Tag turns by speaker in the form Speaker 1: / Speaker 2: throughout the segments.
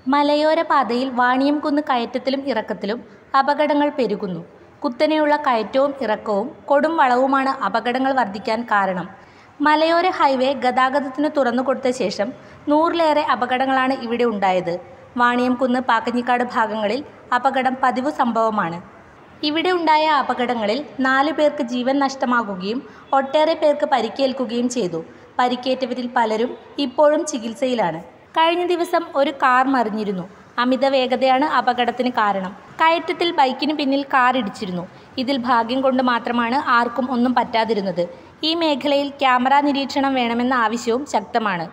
Speaker 1: മലയോര പാതയിൽ വാണിയംകുന്ന് കയറ്റത്തിലും ഇറക്കത്തിലും അപകടങ്ങൾ പെരുകുന്നു. കുത്തനെയുള്ള കയറ്റവും ഇറക്കവും കൊടും വളവുമാണ് അപകടങ്ങൾ വർധിക്കാൻ കാരണം. മലയോര ഹൈവേ ഗതാഗതത്തിനു തുറന്നുകൊടുത്ത ശേഷം നൂറിലേറെ അപകടങ്ങളാണ് ഇവിടെ ഉണ്ടായത്. വാണിയംകുന്ന് പാക്കഞ്ഞിക്കാട് ഭാഗങ്ങളിൽ അപകടം പതിവു സംഭവമാണ്. ഇവിടെ ഉണ്ടായ അപകടങ്ങളിൽ നാലു പേർക്ക് ജീവൻ നഷ്ടമാകുകയും ഒട്ടേറെ പേർക്ക് പരിക്കേൽക്കുകയും ചെയ്തു. പരിക്കേറ്റവരിൽ പലരും ഇപ്പോഴും ചികിത്സയിലാണ്. കഴിഞ്ഞ ദിവസം ഒരു കാർ മറിഞ്ഞിരുന്നു. അമിത വേഗതയാണ് അപകടത്തിന് കാരണം. കയറ്റത്തിൽ ബൈക്കിനു പിന്നിൽ കാർ ഇടിച്ചിരുന്നു. ഇതിൽ ഭാഗ്യം കൊണ്ട് മാത്രമാണ് ആർക്കും ഒന്നും പറ്റാതിരുന്നത്. ഈ മേഖലയിൽ ക്യാമറാ നിരീക്ഷണം വേണമെന്ന ആവശ്യവും ശക്തമാണ്.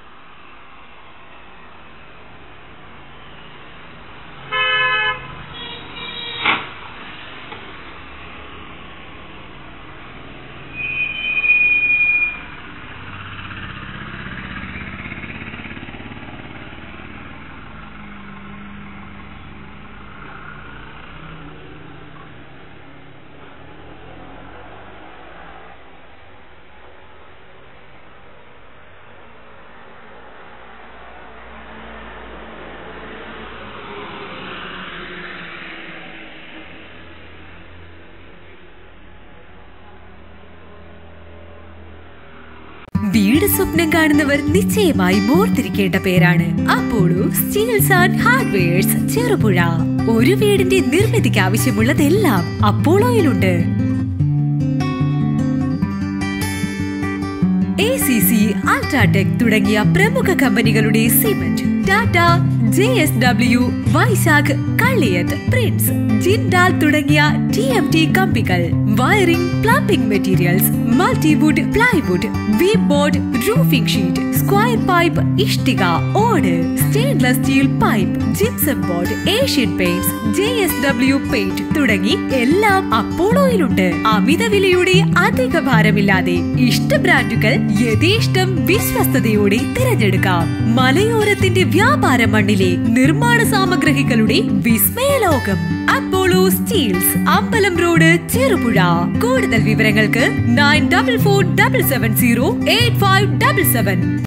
Speaker 2: വീട് സ്വപ്നം കാണുന്നവർ നിശ്ചയമായും ഓർത്തിരിക്കേണ്ട പേരാണ് Apollo steels and hardwares Cherupuzha ഒരു വീടിന്റെ നിർമ്മിതിക്ക് ആവശ്യമുള്ളതെല്ലാം അപ്പോളോയിലുണ്ട് എ സി സി അൾട്രാടെക് തുടങ്ങിയ പ്രമുഖ കമ്പനികളുടെ cement Tata J S W Vaishakh Kalliyath prince Jindal തുടങ്ങിയ ടി എം ടി കമ്പികൾ wiring plumbing materials multiwood plywood V board roofing sheet square pipe ഇഷ്ടിക ഓട് stainless steel pipe gypsum board Asian paints J S W paint തുടങ്ങി എല്ലാം അപ്പോളോയിലുണ്ട് അമിത വിലയുടെ അധിക ഭാരമില്ലാതെ ഇഷ്ട ബ്രാൻഡുകൾ യഥേഷ്ടം വിശ്വസ്തയോടെ തിരഞ്ഞെടുക്കാം മലയോരത്തിന്റെ വ്യാപാര മണ്ണിലെ നിർമ്മാണ സാമഗ്രികളുടെ വിസ്മയലോകം Apollo steels Ambalam road Cherupuzha കൂടുതൽ വിവരങ്ങൾക്ക് nine double four double seven zero eight five double seven